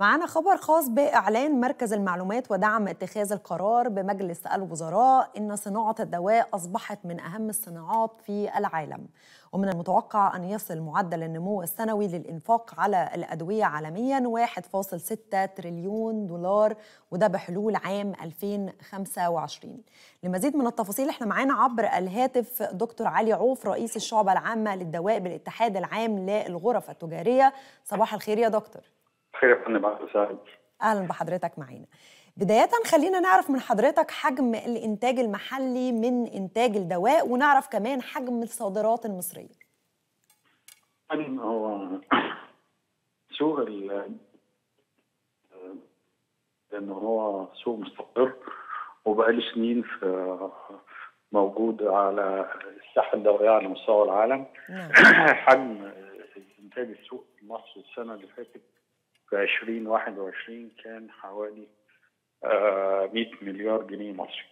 معانا خبر خاص بإعلان مركز المعلومات ودعم اتخاذ القرار بمجلس الوزراء إن صناعة الدواء أصبحت من أهم الصناعات في العالم ومن المتوقع أن يصل معدل النمو السنوي للإنفاق على الأدوية عالميا 1.6 تريليون دولار وده بحلول عام 2025 لمزيد من التفاصيل احنا معانا عبر الهاتف دكتور علي عوف رئيس الشعبة العامة للدواء بالاتحاد العام للغرف التجارية صباح الخير يا دكتور خير يا فندم اهلا وسهلا اهلا بحضرتك معانا بداية خلينا نعرف من حضرتك حجم الإنتاج المحلي من إنتاج الدواء ونعرف كمان حجم الصادرات المصرية. هو سوق ال لأنه هو سوق مستقر وبقاله سنين في موجود على الساحة الدولية على مستوى العالم. نعم. حجم إنتاج السوق المصري السنة اللي فاتت في 2021 كان حوالي آه 100 مليار جنيه مصري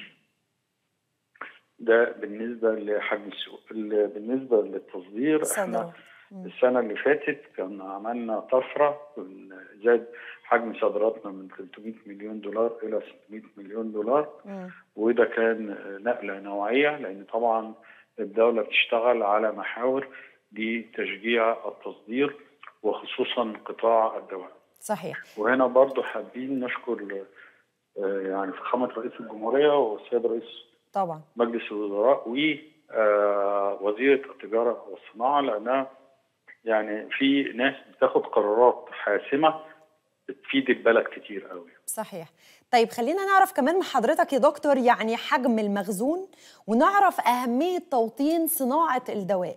ده بالنسبة لحجم السوق بالنسبة للتصدير احنا صادرات. مم. السنة اللي فاتت كان عملنا طفرة زاد حجم صادراتنا من 300 مليون دولار إلى 600 مليون دولار مم. وده كان نقلة نوعية لأن طبعا الدولة بتشتغل على محاور لتشجيع التصدير وخصوصا قطاع الدواء صحيح وهنا برضو حابين نشكر آه، يعني فخامة رئيس الجمهورية والسيد رئيس طبعا مجلس الوزراء ووزيرة التجارة والصناعة لأنها يعني في ناس بتاخد قرارات حاسمة بتفيد البلد كتير قوي صحيح طيب خلينا نعرف كمان من حضرتك يا دكتور يعني حجم المخزون ونعرف أهمية توطين صناعة الدواء.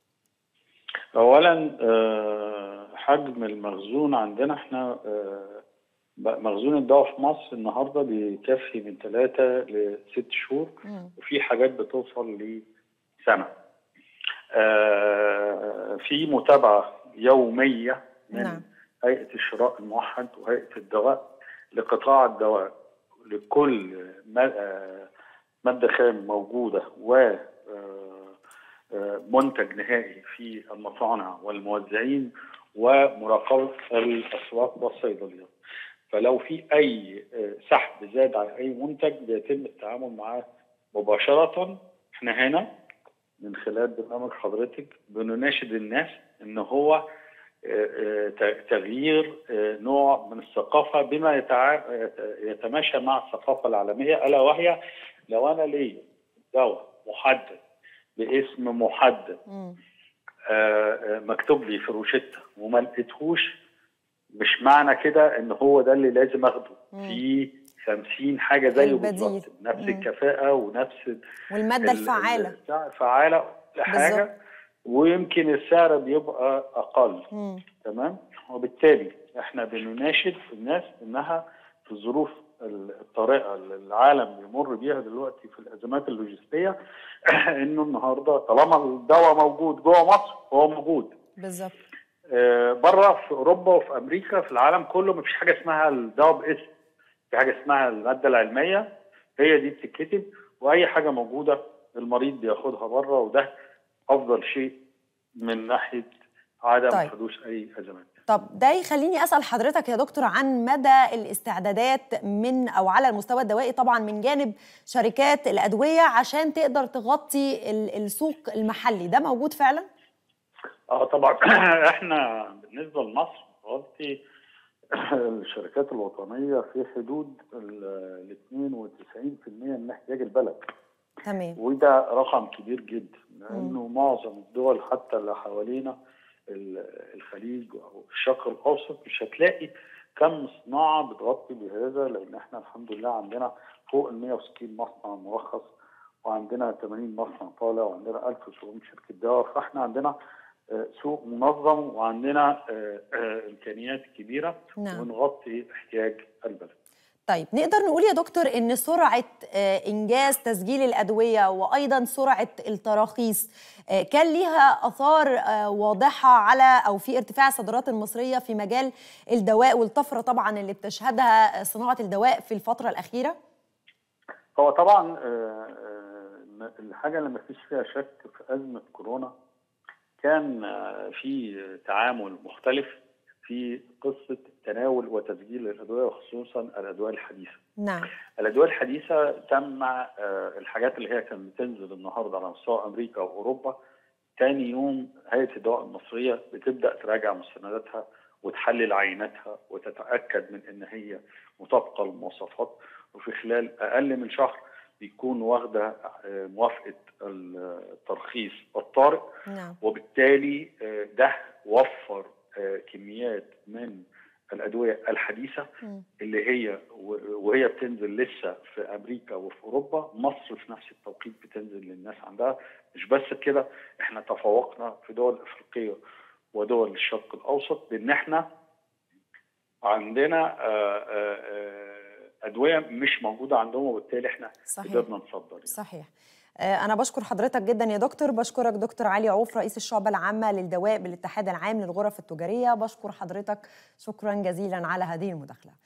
اولا آه، حجم المخزون عندنا احنا آه، مخزون الدواء في مصر النهارده بيكفي من ثلاثة لست شهور مم. وفي حاجات بتوصل لسنة آه، في متابعة يومية من نعم. هيئة الشراء الموحد وهيئة الدواء لقطاع الدواء لكل ما- آه، مادة خام موجودة و آه، آه، منتج نهائي في المصانع والموزعين ومراقبة الأسواق والصيدليات فلو في أي آه، سحب زاد على أي منتج بيتم التعامل معاه مباشرة احنا هنا من خلال برنامج حضرتك بنناشد الناس ان هو آه، آه، ت- تغيير آه، نوع من الثقافه بما يتع... آه، يتماشى مع الثقافه العالميه الا وهي لو انا ليا دواء محدد باسم محدد مم. آه، آه، مكتوب لي في روشته وما لقيتهوش مش معنى كده ان هو ده اللي لازم اخده مم. في 50 حاجه زيه البديل. بالظبط نفس مم. الكفاءه ونفس والمادة ال- الفعالة. السعر فعالة لحاجة ويمكن السعر بيبقى أقل مم. تمام وبالتالي احنا بنناشد الناس انها في الظروف الطارئه اللي العالم بيمر بيها دلوقتي في الازمات اللوجستيه انه النهارده طالما الدواء موجود جوه مصر هو موجود بالظبط. آه، بره في اوروبا وفي امريكا في العالم كله مفيش حاجه اسمها الدواء باسم في حاجه اسمها الماده العلميه هي دي بتتكتب واي حاجه موجوده المريض بياخدها بره وده افضل شيء من ناحيه عدم طيب. حدوث اي ازمات طب ده يخليني اسال حضرتك يا دكتور عن مدى الاستعدادات من او على المستوى الدوائي طبعا من جانب شركات الادويه عشان تقدر تغطي ال- السوق المحلي ده موجود فعلا؟ اه طبعا احنا بالنسبه لمصر نغطي الشركات الوطنيه في حدود ال 92% من احتياج البلد تمام وده رقم كبير جدا لانه معظم الدول حتى اللي حوالينا ال- الخليج او الشرق الاوسط مش هتلاقي كم صناعه بتغطي بهذا لان احنا الحمد لله عندنا فوق ال 160 مصنع مرخص وعندنا 80 مصنع طالع وعندنا 1700 شركه دواء فاحنا عندنا آه، سوق منظم وعندنا آه، آه، امكانيات كبيره نعم. ونغطي احتياج البلد. طيب نقدر نقول يا دكتور ان سرعه آه، انجاز تسجيل الادويه وايضا سرعه التراخيص آه، كان ليها اثار آه، واضحه على او في ارتفاع الصادرات المصريه في مجال الدواء والطفره طبعا اللي بتشهدها صناعه الدواء في الفتره الاخيره هو طبعا آه، آه، الحاجه اللي ما فيش فيها شك في ازمه كورونا كان آه، في تعامل مختلف في في قصه تناول وتسجيل الادويه وخصوصا الادويه الحديثه. نعم الادويه الحديثه تم آه، الحاجات اللي هي كانت بتنزل النهارده على مستوى امريكا واوروبا تاني يوم هيئه الدواء المصريه بتبدا تراجع مستنداتها وتحلل عيناتها وتتاكد من ان هي مطابقه للمواصفات وفي خلال اقل من شهر بيكون واخده آه، موافقه الترخيص الطارئ نعم وبالتالي آه، ده وفر آه، كميات من الادويه الحديثه مم. اللي هي و- وهي بتنزل لسه في امريكا وفي اوروبا مصر في نفس التوقيت بتنزل للناس عندها مش بس كده احنا تفوقنا في دول افريقيه ودول الشرق الاوسط بان احنا عندنا آه، آه، آه، ادويه مش موجوده عندهم وبالتالي احنا صحيح قدرنا نصدر يعني. صحيح آه، أنا بشكر حضرتك جدا يا دكتور بشكرك دكتور علي عوف رئيس الشعبة العامة للدواء بالاتحاد العام للغرف التجارية بشكر حضرتك شكرا جزيلا على هذه المداخلة